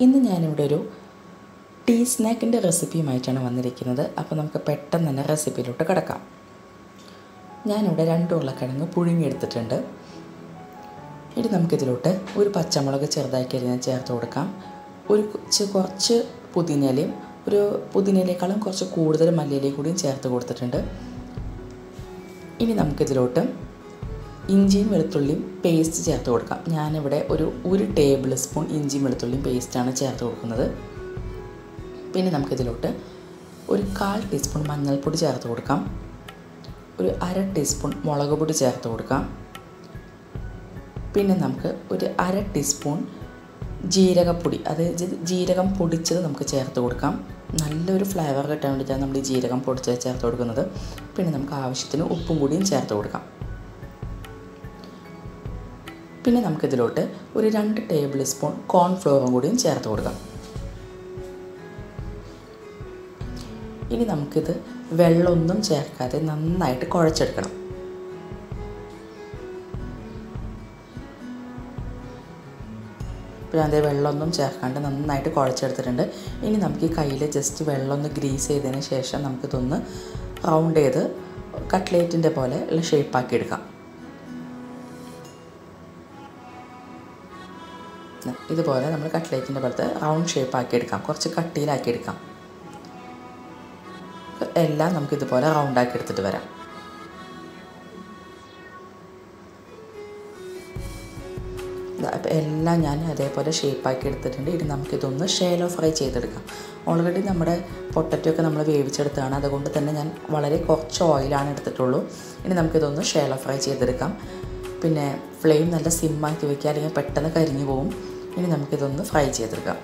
ഇന്ന് ഞാനിവിടെ ഒരു ടീ സ്നാക്കിൻ്റെ റെസിപ്പിയുമായിട്ടാണ് വന്നിരിക്കുന്നത് അപ്പോൾ നമുക്ക് പെട്ടെന്ന് തന്നെ റെസിപ്പിയിലോട്ട് കിടക്കാം ഞാനിവിടെ രണ്ട് ഉരുളക്കിഴങ്ങ് പുഴുങ്ങിയെടുത്തിട്ടുണ്ട് ഇനി നമുക്കിതിലോട്ട് ഒരു പച്ചമുളക് ചെറുതാക്കി അരിഞ്ഞ് ചേർത്ത് കൊടുക്കാം ഒരു കുറച്ച് കുറച്ച് പുതിനയിലയും ഒരു പുതിനയിലേക്കാളും കുറച്ച് കൂടുതൽ മല്ലിയിലയും കൂടിയും ചേർത്ത് കൊടുത്തിട്ടുണ്ട് ഇനി നമുക്കിതിലോട്ട് ഇഞ്ചിയും വെളുത്തുള്ളിയും പേസ്റ്റ് ചേർത്ത് കൊടുക്കാം ഞാനിവിടെ ഒരു ഒരു ടേബിൾ സ്പൂൺ ഇഞ്ചിയും വെളുത്തുള്ളിയും പേസ്റ്റാണ് ചേർത്ത് കൊടുക്കുന്നത് പിന്നെ നമുക്കിതിലോട്ട് ഒരു കാൽ ടീസ്പൂൺ മഞ്ഞൾപ്പൊടി ചേർത്ത് കൊടുക്കാം ഒരു അര ടീസ്പൂൺ മുളക് പൊടി ചേർത്ത് കൊടുക്കാം പിന്നെ നമുക്ക് ഒരു അര ടീസ്പൂൺ ജീരകപ്പൊടി അതായത് ജീരകം പൊടിച്ചത് നമുക്ക് ചേർത്ത് കൊടുക്കാം നല്ലൊരു ഫ്ലേവർ കിട്ടാൻ വേണ്ടിയിട്ടാണ് നമ്മൾ ഈ ജീരകം പൊടിച്ചത് ചേർത്ത് കൊടുക്കുന്നത് പിന്നെ നമുക്ക് ആവശ്യത്തിന് ഉപ്പും കൂടിയും ചേർത്ത് കൊടുക്കാം പിന്നെ നമുക്കിതിലോട്ട് ഒരു രണ്ട് ടേബിൾ സ്പൂൺ കോൺഫ്ലോറും കൂടിയും ചേർത്ത് കൊടുക്കാം ഇനി നമുക്കിത് വെള്ളമൊന്നും ചേർക്കാതെ നന്നായിട്ട് കുഴച്ചെടുക്കണം പിന്നെ അതേ വെള്ളമൊന്നും ചേർക്കാണ്ട് നന്നായിട്ട് കുഴച്ചെടുത്തിട്ടുണ്ട് ഇനി നമുക്ക് ഈ കയ്യിൽ ജസ്റ്റ് വെള്ളം ഒന്ന് ഗ്രീസ് ചെയ്തതിന് ശേഷം നമുക്കിതൊന്ന് റൗണ്ട് ചെയ്ത് കട്ട്ലേറ്റിൻ്റെ പോലെ ഉള്ള ഷേപ്പാക്കി എടുക്കാം ഇതുപോലെ നമ്മൾ കട്ട്ലേറ്റിൻ്റെ പോലത്തെ റൗണ്ട് ഷേപ്പാക്കി എടുക്കാം കുറച്ച് കട്ടിയിലാക്കി എടുക്കാം എല്ലാം നമുക്ക് ഇതുപോലെ റൗണ്ടാക്കി എടുത്തിട്ട് വരാം അപ്പോൾ എല്ലാം ഞാൻ അതേപോലെ ഷേപ്പാക്കി എടുത്തിട്ടുണ്ട് ഇനി നമുക്കിതൊന്ന് ഷേലോ ഫ്രൈ ചെയ്തെടുക്കാം ഓൾറെഡി നമ്മുടെ പൊട്ടറ്റോ ഒക്കെ നമ്മൾ വേവിച്ചെടുത്താണ് അതുകൊണ്ട് തന്നെ ഞാൻ വളരെ കുറച്ച് ഓയിലാണ് എടുത്തിട്ടുള്ളൂ ഇനി നമുക്കിതൊന്ന് ഷേലോ ഫ്രൈ ചെയ്തെടുക്കാം പിന്നെ ഫ്ലെയിം നല്ല സിമ്മാക്കി വയ്ക്കുക അല്ലെങ്കിൽ പെട്ടെന്ന് കരിഞ്ഞു പോകും ഇനി നമുക്കിതൊന്ന് ഫ്രൈ ചെയ്തെടുക്കാം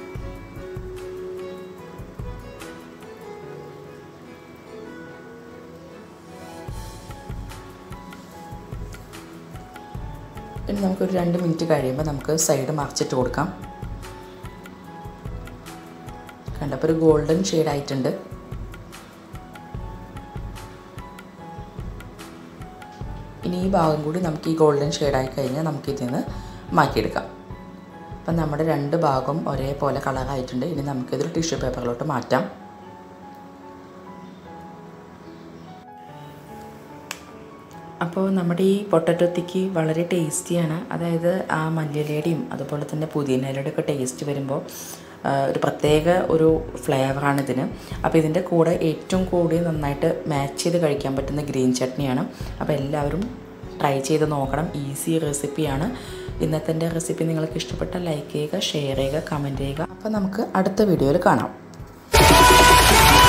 ഇനി നമുക്കൊരു രണ്ട് മിനിറ്റ് കഴിയുമ്പോൾ നമുക്ക് സൈഡ് മറിച്ചിട്ട് കൊടുക്കാം കണ്ടപ്പോൾ ഒരു ഗോൾഡൻ ഷെയ്ഡ് ആയിട്ടുണ്ട് ഇനി ഈ ഭാഗം കൂടി നമുക്ക് ഈ ഗോൾഡൻ ഷെയ്ഡായി കഴിഞ്ഞാൽ നമുക്കിതിൽ നിന്ന് മാറ്റിയെടുക്കാം അപ്പം നമ്മുടെ രണ്ട് ഭാഗം ഒരേപോലെ കളറായിട്ടുണ്ട് ഇനി നമുക്കിതൊരു ടിഷ്യൂ പേപ്പറിലോട്ട് മാറ്റാം അപ്പോൾ നമ്മുടെ ഈ പൊട്ടറ്റോ തിക്ക് വളരെ ടേസ്റ്റിയാണ് അതായത് ആ മല്ലിയിലയുടെയും അതുപോലെ തന്നെ പുതിനയിലയുടെ ഒക്കെ ടേസ്റ്റ് വരുമ്പോൾ ഒരു പ്രത്യേക ഒരു ഫ്ലേവറാണ് ഇതിന് അപ്പോൾ ഇതിൻ്റെ കൂടെ ഏറ്റവും കൂടി നന്നായിട്ട് മാച്ച് ചെയ്ത് കഴിക്കാൻ പറ്റുന്ന ഗ്രീൻ ചട്നിയാണ് അപ്പോൾ എല്ലാവരും ട്രൈ ചെയ്ത് നോക്കണം ഈസി റെസിപ്പിയാണ് ഇന്നത്തെ എൻ്റെ റെസിപ്പി നിങ്ങൾക്ക് ഇഷ്ടപ്പെട്ട ലൈക്ക് ചെയ്യുക ഷെയർ ചെയ്യുക കമൻറ്റ് ചെയ്യുക അപ്പോൾ നമുക്ക് അടുത്ത വീഡിയോയിൽ കാണാം